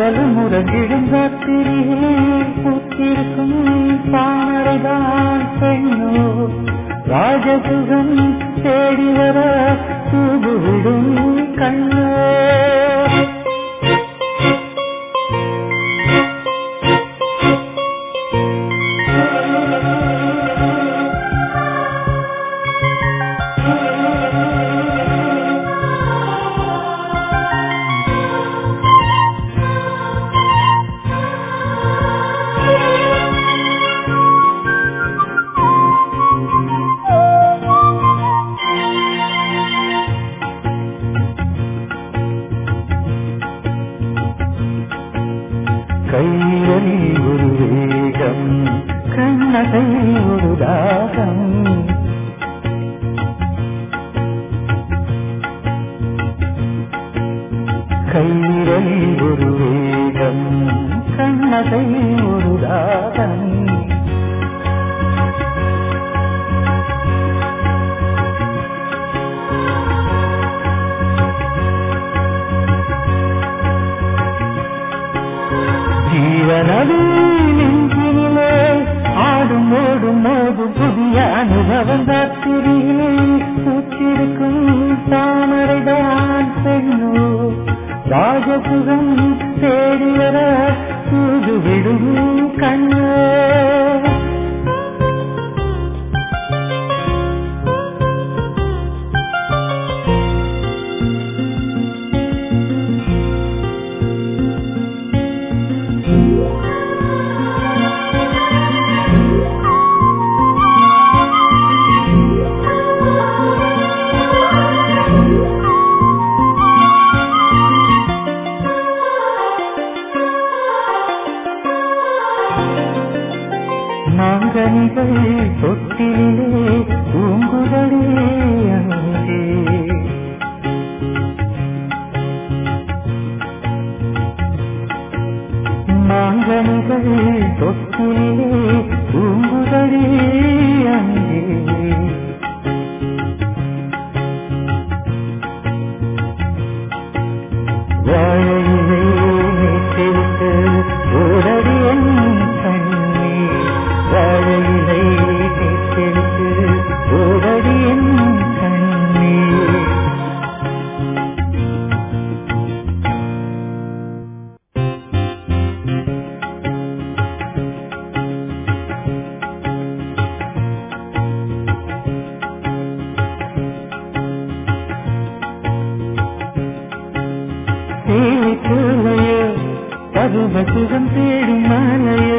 பகலும் முரங்கிடும் ராத்திரியில் பூத்திருக்கும் தாமரைதான் பெண்ணோ ராஜசுகம் தேடி வர தூதுவிடும் கண்ணோ கையலி ஒரு வேகம் கண்ணகை ஒரு தாகம் கைரலி ஒரு வேகம் கண்ணகை ஒரு தாகம் ஜீவனது நெஞ்சினிலே ஆடும் ஓடும் மோதும் புதிய அனுபவம் ராத்திரியிலே பூத்திருக்கும் தாமரைதான் பெண்ணோ ராஜசுகம் தேடி வர தூது விடும் கண்ணோ மாங்கனிகள் தொட்டிலே பூங்குதலே அங்கே மாங்கனிகள் தொட்டிலே பூங்குதலே அங்கே வாழையிலே நீட்டிருக்க ஓடடி என் கண்ணே வாழையிலே நீட்டிருக்க ஓடடி என் கண்ணே சேலைக்குள்ளையோ பருவ சுகம் தேடும் மாலையோ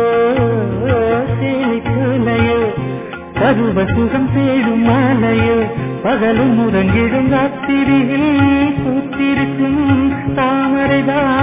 சேலைக்குள்ளையோ பருவ சுகம் தேடும் மாலையோ பகலும் முறங்கிடும் ராத்திரியில் பூத்திருக்கும் தாமரைதான்